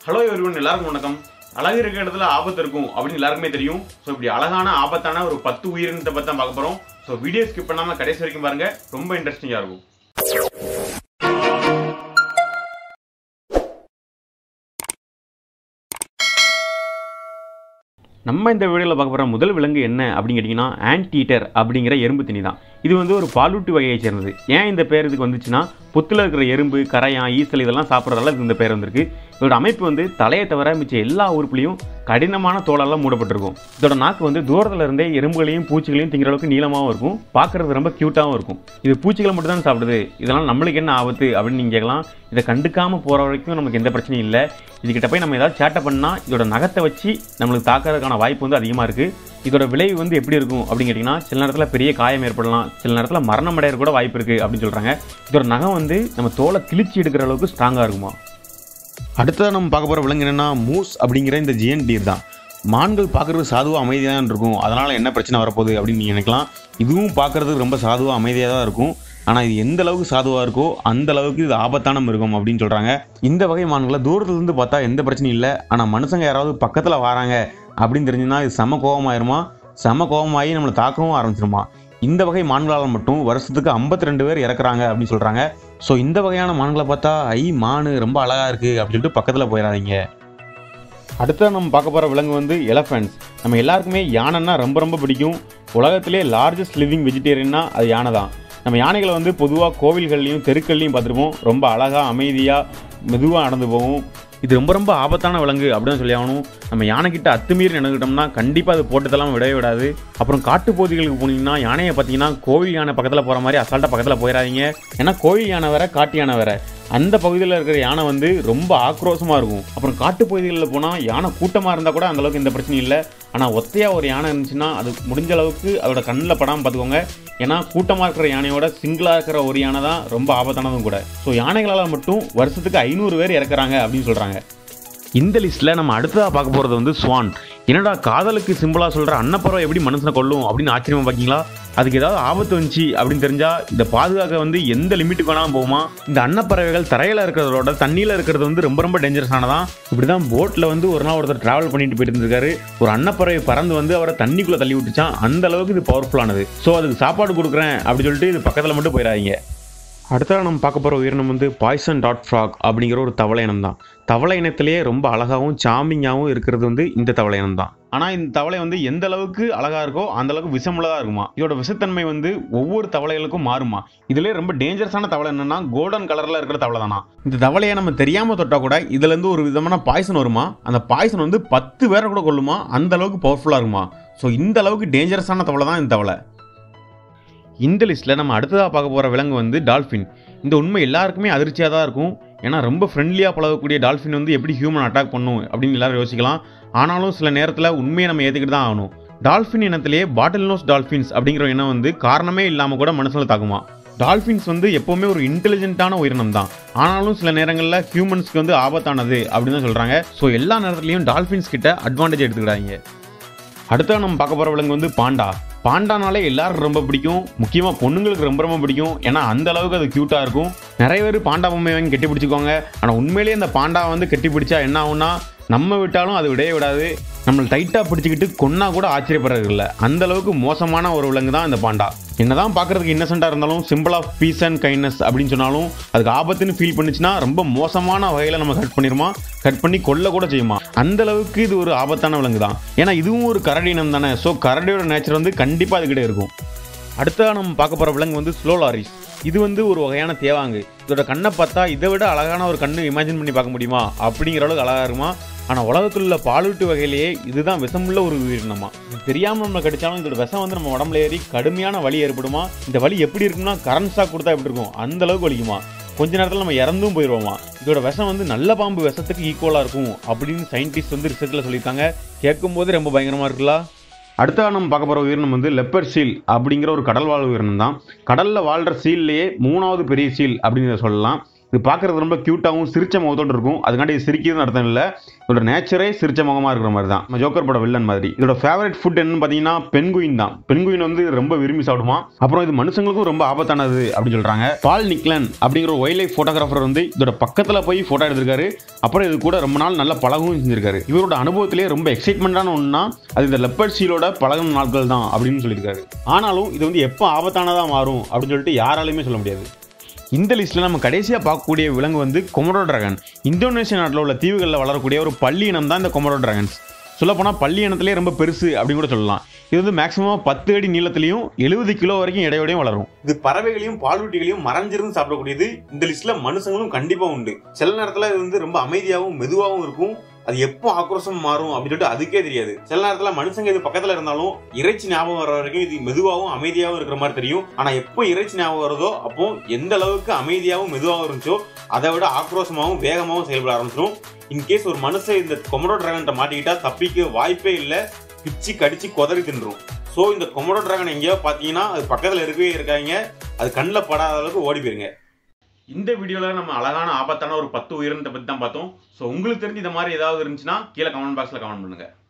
hello everyone எல்லாருக்கும் வணக்கம் அழகு இருக்கிற இடத்துல ஆபத்து இருக்கும் அப்படின்னு எல்லாருக்குமே தெரியும் ஸோ இப்படி அழகான ஆபத்தான ஒரு பத்து உயிரினத்தை பற்றி தான் பார்க்க போகிறோம் ஸோ வீடியோ ஸ்கிப் பண்ணாமல் கடைசி வரைக்கும் பாருங்க ரொம்ப இன்ட்ரெஸ்டிங்காக இருக்கும் நம்ம இந்த வீடியோவில் பார்க்க போகிற முதல் விலங்கு என்ன அப்படின்னு கேட்டிங்கன்னா ஆன்டீட்டர் அப்படிங்கிற எறும்பு திணி தான் இது வந்து ஒரு பாலூட்டு வகையை சேர்ந்தது ஏன் இந்த பேர் இதுக்கு வந்துச்சுன்னா புத்தில் இருக்கிற எறும்பு கரையான் ஈசல் இதெல்லாம் சாப்பிட்றதால இதுக்கு இந்த பேர் வந்திருக்கு இதோட அமைப்பு வந்து தலையை தவிர மிச்ச எல்லா உறுப்புலையும் கடினமான தோலால் மூடப்பட்டிருக்கும் இதோட நாக்கு வந்து தூரத்தில் இருந்தே எறும்புகளையும் பூச்சிகளையும் திங்கிற அளவுக்கு நீளமாகவும் இருக்கும் பார்க்கறது ரொம்ப க்யூட்டாகவும் இருக்கும் இது பூச்சிகளை மட்டும் தான் சாப்பிடுது இதெல்லாம் நம்மளுக்கு என்ன ஆபத்து அப்படின்னு நீங்கள் கேட்கலாம் இதை கண்டுக்காமல் போகிற வரைக்கும் நமக்கு எந்த பிரச்சனையும் இல்லை இதுகிட்ட போய் நம்ம ஏதாவது சேட்டை பண்ணால் இதோட நகத்தை வச்சு நம்மளுக்கு தாக்கிறதுக்கான வாய்ப்பு வந்து அதிகமாக இருக்குது இதோட விளைவு வந்து எப்படி இருக்கும் அப்படின்னு கேட்டிங்கன்னா சில நேரத்தில் பெரிய காயம் ஏற்படலாம் சில நேரத்தில் மரணம் அடைய கூட வாய்ப்பு இருக்குது அப்படின்னு சொல்கிறாங்க இதோட நகம் வந்து நம்ம தோலை கிழிச்சி எடுக்கிற அளவுக்கு ஸ்ட்ராங்காக இருக்குமா அடுத்ததாக நம்ம பார்க்க போகிற விலங்கு என்னென்னா மூஸ் அப்படிங்கிற இந்த ஜியன் டீர் தான் மான்கள் பார்க்குறது சாதுவாக அமைதியாக தான் இருக்கும் அதனால் என்ன பிரச்சனை வரப்போகுது அப்படின்னு நீங்கள் நினைக்கலாம் இதுவும் பார்க்குறதுக்கு ரொம்ப சாதுவாக அமைதியாக தான் இருக்கும் ஆனால் இது எந்த அளவுக்கு சாதுவாக இருக்கோ அந்த அளவுக்கு இது ஆபத்தான மிருகம் அப்படின்னு சொல்கிறாங்க இந்த வகை மான்களை தூரத்துலேருந்து பார்த்தா எந்த பிரச்சனையும் இல்லை ஆனால் மனுஷங்க யாராவது பக்கத்தில் வராங்க அப்படின்னு தெரிஞ்சுன்னா இது செம கோபமாயிருமா செம கோபமாகி நம்மளை தாக்கவும் ஆரம்பிச்சிருமா இந்த வகை மான்களால் மட்டும் வருஷத்துக்கு 52 ரெண்டு பேர் இறக்குறாங்க அப்படின்னு சொல்கிறாங்க ஸோ இந்த வகையான மான்களை பார்த்தா ஐ மானு ரொம்ப அழகாக இருக்குது அப்படின்னு சொல்லிட்டு பக்கத்தில் போயிடாதீங்க அடுத்து நம்ம பார்க்க போகிற விலங்கு வந்து எலஃபென்ட்ஸ் நம்ம எல்லாருக்குமே யானைன்னா ரொம்ப ரொம்ப பிடிக்கும் உலகத்திலே லார்ஜஸ்ட் லிவிங் வெஜிடேரியன்னா அது யானை தான் நம்ம யானைகளை வந்து பொதுவாக கோவில்கள்லையும் தெருக்கள்லையும் பார்த்துருப்போம் ரொம்ப அழகாக அமைதியாக மெதுவாக நடந்து போகும் இது ரொம்ப ரொம்ப ஆபத்தான விலங்கு அப்படின்னு சொல்லி ஆகணும் நம்ம யானைக்கிட்ட அத்துமீறி நடந்துக்கிட்டோம்னா கண்டிப்பாக அது போட்டதெல்லாம் விடவே விடாது அப்புறம் காட்டு பகுதிகளுக்கு போனீங்கன்னா யானையை பார்த்தீங்கன்னா கோவில் யானை பக்கத்தில் போகிற மாதிரி அசால்ட்டாக பக்கத்தில் போயிடாதீங்க ஏன்னா கோவில் யானை வேற காட்டு யானை வேற அந்த பகுதியில் இருக்கிற யானை வந்து ரொம்ப ஆக்ரோஷமாக இருக்கும் அப்புறம் காட்டு பகுதிகளில் போனால் யானை கூட்டமாக இருந்தால் கூட அந்த அளவுக்கு எந்த பிரச்சனையும் இல்லை ஆனால் ஒத்தையாக ஒரு யானை இருந்துச்சுன்னா அது முடிஞ்ச அளவுக்கு அதோட கண்ணில் படாமல் பார்த்துக்கோங்க ஏன்னா கூட்டமாக இருக்கிற யானையோட சிங்கிளாக இருக்கிற ஒரு யானை தான் ரொம்ப ஆபத்தானதும் கூட ஸோ யானைகளால் மட்டும் வருஷத்துக்கு ஐநூறு பேர் இறக்குறாங்க அப்படின்னு சொல்கிறாங்க இந்த லிஸ்ட்டில் நம்ம அடுத்ததாக பார்க்க போகிறது வந்து ஸ்வான் என்னடா காதலுக்கு சிம்பிளாக சொல்கிற அன்னப்பறவை எப்படி மனுஷனை கொல்லும் அப்படின்னு ஆச்சரியமா பார்த்தீங்களா அதுக்கு ஏதாவது ஆபத்து வந்துச்சு அப்படின்னு தெரிஞ்சால் இதை பாதுகாக்க வந்து எந்த லிமிட்டுக்கு வேணாலும் போகுமா இந்த அன்னப்பறவைகள் தரையில் இருக்கிறதோட தண்ணியில் இருக்கிறது வந்து ரொம்ப ரொம்ப டேஞ்சரஸானதான் இப்படி தான் போட்டில் வந்து ஒரு நாள் ஒருத்தர் ட்ராவல் பண்ணிட்டு போயிட்டு இருந்திருக்காரு ஒரு அன்னப்பறவை பறந்து வந்து அவரை தண்ணிக்குள்ளே தள்ளி விட்டுச்சான் அந்த அளவுக்கு இது பவர்ஃபுல்லானது ஸோ அதுக்கு சாப்பாடு கொடுக்குறேன் அப்படின்னு சொல்லிட்டு இது பக்கத்தில் மட்டும் போயிடாதீங்க அடுத்ததாக நம்ம பார்க்க போகிற உயிரினம் வந்து பாய்சன் டாட் ஃப்ராக் அப்படிங்கிற ஒரு தவளை இனம் தான் தவளை இனத்திலேயே ரொம்ப அழகாகவும் சாமிங்காகவும் இருக்கிறது வந்து இந்த தவளை இனம் தான் ஆனால் இந்த தவளை வந்து எந்த அளவுக்கு அழகாக இருக்கோ அந்த அளவுக்கு விஷமுள்ளதாக இருக்குமா இதோட விஷத்தன்மை வந்து ஒவ்வொரு தவளைகளுக்கும் மாறுமா இதுலேயே ரொம்ப டேஞ்சரஸான தவளை என்னன்னா கோல்டன் கலரில் இருக்கிற தவளை தானா இந்த தவளையை நம்ம தெரியாமல் தொட்டால் கூட இதுலேருந்து ஒரு விதமான பாய்சன் வருமா அந்த பாய்சன் வந்து பத்து பேரை கூட கொள்ளுமா அந்த அளவுக்கு பவர்ஃபுல்லாக இருக்குமா ஸோ இந்த அளவுக்கு டேஞ்சரஸான தவளை தான் இந்த தவளை இந்த லிஸ்ட்டில் நம்ம அடுத்ததாக பார்க்க போகிற விலங்கு வந்து டால்ஃபின் இந்த உண்மை எல்லாருக்குமே அதிர்ச்சியாக தான் இருக்கும் ஏன்னா ரொம்ப ஃப்ரெண்ட்லியாக பழகக்கூடிய டால்ஃபின் வந்து எப்படி ஹியூமன் அட்டாக் பண்ணும் அப்படின்னு எல்லாரும் யோசிக்கலாம் ஆனாலும் சில நேரத்தில் உண்மையை நம்ம ஏற்றுக்கிட்டு தான் ஆகணும் டால்ஃபின் இனத்திலேயே பாட்டில் நோஸ் டால்ஃபின்ஸ் அப்படிங்கிற இனம் வந்து காரணமே இல்லாமல் கூட மனுஷனை தாக்குமா டால்ஃபின்ஸ் வந்து எப்போவுமே ஒரு இன்டெலிஜென்ட்டான உயிரினம் தான் ஆனாலும் சில நேரங்களில் ஹியூமன்ஸ்க்கு வந்து ஆபத்தானது அப்படின்னு தான் சொல்கிறாங்க ஸோ எல்லா நேரத்துலையும் டால்ஃபின்ஸ் கிட்ட அட்வான்டேஜ் எடுத்துக்கிடாங்க அடுத்த நம்ம பார்க்க போகிற விலங்கு வந்து பாண்டா பாண்டானாலே எல்லாருக்கும் ரொம்ப பிடிக்கும் முக்கியமாக பொண்ணுங்களுக்கு ரொம்ப ரொம்ப பிடிக்கும் ஏன்னா அந்த அளவுக்கு அது க்யூட்டாக இருக்கும் நிறைய பேர் பாண்டா பொம்மை வாங்கி கட்டி பிடிச்சிக்கோங்க ஆனால் உண்மையிலேயே அந்த பாண்டா வந்து கட்டி பிடிச்சா என்ன ஆகும்னா நம்ம விட்டாலும் அது விடவே விடாது நம்மளை டைட்டாக பிடிச்சிக்கிட்டு கொன்னா கூட ஆச்சரியப்படுறது இல்லை அந்த அளவுக்கு மோசமான ஒரு விலங்கு தான் இந்த பாண்டா என்னதான் பார்க்கறதுக்கு இன்னசென்ட்டாக இருந்தாலும் simple of peace and kindness அப்படின்னு சொன்னாலும் அதுக்கு ஆபத்துன்னு ஃபீல் பண்ணுச்சுன்னா ரொம்ப மோசமான வகையில் நம்ம கட் பண்ணிருமா கட் பண்ணி கொல்ல கூட செய்யுமா அந்த அளவுக்கு இது ஒரு ஆபத்தான விலங்கு தான் ஏன்னா இதுவும் ஒரு கரடி இனம் தானே ஸோ கரடியோட நேச்சர் வந்து கண்டிப்பாக அதுக்கிட்ட இருக்கும் அடுத்ததாக நம்ம பார்க்க போகிற விலங்கு வந்து ஸ்லோ லாரிஸ் இது வந்து ஒரு வகையான தேவாங்கு இதோட கண்ணை பார்த்தா இதை விட அழகான ஒரு கண்ணு இமேஜின் பண்ணி பார்க்க முடியுமா அப்படிங்கிற அளவுக்கு அழகாக இருக்குமா ஆனால் உலகத்தில் உள்ள பாலூட்டு வகையிலேயே இதுதான் விஷமுள்ள ஒரு உயிரினமா இது தெரியாமல் நம்ம கடிச்சாலும் இதோட விஷம் வந்து நம்ம உடம்புல ஏறி கடுமையான வலி ஏற்படுமா இந்த வலி எப்படி இருக்கும்னா கரண்ட் ஷாக் கொடுத்தா எப்படி இருக்கும் அந்த அளவுக்கு வலிக்குமா கொஞ்ச நேரத்தில் நம்ம இறந்தும் போயிடுவோமா இதோட விஷம் வந்து நல்ல பாம்பு விஷத்துக்கு ஈக்குவலாக இருக்கும் அப்படின்னு சயின்டிஸ்ட் வந்து ரிசர்ச்சில் சொல்லியிருக்காங்க கேட்கும் போதே ரொம்ப பயங்கரமாக இருக்குல்ல அடுத்ததாக நம்ம பார்க்க போகிற உயிரினம் வந்து லெப்பர் சீல் அப்படிங்கிற ஒரு கடல் வாழ் உயிரினம் தான் கடலில் வாழ்கிற சீல்லையே மூணாவது பெரிய சீல் அப்படிங்கிறத சொல்லலாம் இது பார்க்கறது ரொம்ப க்யூட்டாகவும் சிரிச்ச முகத்தோடு இருக்கும் அதுக்காண்டி இது சிரிக்கிறதுன்னு அர்த்தம் இல்லை இதோட நேச்சரே சிரிச்ச முகமாக இருக்கிற மாதிரி தான் நம்ம ஜோக்கர் பட வில்லன் மாதிரி இதோட ஃபேவரட் ஃபுட் என்னன்னு பார்த்தீங்கன்னா பென்குயின் தான் பென்குயின் வந்து ரொம்ப விரும்பி சாப்பிடுமா அப்புறம் இது மனுஷங்களுக்கும் ரொம்ப ஆபத்தானது அப்படின்னு சொல்றாங்க பால் நிக்லன் அப்படிங்கிற ஒரு வைல்ட் லைஃப் ஃபோட்டோகிராஃபர் வந்து இதோட பக்கத்தில் போய் ஃபோட்டோ எடுத்திருக்காரு அப்புறம் இது கூட ரொம்ப நாள் நல்ல பழகவும் செஞ்சிருக்காரு இவரோட அனுபவத்திலேயே ரொம்ப எக்ஸைட்மெண்ட்டான ஒன்றுனா அது இந்த லெப்பர்ட் சீலோட பழகும் நாட்கள் தான் அப்படின்னு சொல்லியிருக்காரு ஆனாலும் இது வந்து எப்போ ஆபத்தானதாக மாறும் அப்படின்னு சொல்லிட்டு யாராலையுமே சொல்ல முடியாது இந்த லிஸ்ட்டில் நம்ம கடைசியாக பார்க்கக்கூடிய விலங்கு வந்து கொமரோ டிராகன் இந்தோனேஷியா நாட்டில் உள்ள தீவுகளில் வளரக்கூடிய ஒரு பள்ளி இனம் தான் இந்த கொமரோ டிராகன்ஸ் சொல்லப்போனால் பள்ளி இனத்திலே ரொம்ப பெருசு அப்படின்னு கூட சொல்லலாம் இது வந்து மேக்ஸிமம் பத்து அடி நீளத்திலையும் எழுபது கிலோ வரைக்கும் எடையோடையும் வளரும் இது பறவைகளையும் பாலூட்டிகளையும் மறைஞ்சிருந்து சாப்பிடக்கூடியது இந்த லிஸ்ட்ல மனுஷங்களும் கண்டிப்பா உண்டு சில நேரத்துல இது வந்து ரொம்ப அமைதியாகவும் மெதுவாகவும் இருக்கும் அது எப்போ ஆக்ரோஷம் மாறும் அப்படின்னு சொல்லிட்டு அதுக்கே தெரியாது சில நேரத்துல மனுஷங்க இது பக்கத்துல இருந்தாலும் இறைச்சி ஞாபகம் வர வரைக்கும் இது மெதுவாகவும் அமைதியாகவும் இருக்கிற மாதிரி தெரியும் ஆனா எப்போ இறைச்சி ஞாபகம் வருதோ அப்போ எந்த அளவுக்கு அமைதியாகவும் மெதுவாகவும் இருந்துச்சோ அதை விட ஆக்ரோஷமாகவும் வேகமாகவும் செயல்பட ஆரம்பிச்சிடும் இன்கேஸ் ஒரு மனுஷன் இந்த கொமரோ டிராகன்ட்ட மாட்டிக்கிட்டா தப்பிக்க வாய்ப்பே இல்லை பிச்சு கடிச்சு குதறி தின்றும் ஸோ இந்த கொமரோ டிராகன் எங்கேயோ பார்த்தீங்கன்னா அது பக்கத்தில் இருக்கவே இருக்காங்க அது கண்ணில் படாத அளவுக்கு ஓடி போயிருங்க இந்த வீடியோவில் நம்ம அழகான ஆபத்தான ஒரு பத்து உயிரினத்தை பற்றி தான் பார்த்தோம் ஸோ உங்களுக்கு தெரிஞ்சு இந்த மாதிரி ஏதாவது இருந்துச்சுன்னா கீழே கமெண்ட் பாக்ஸில் கமெண்ட் பண்ணுங்கள்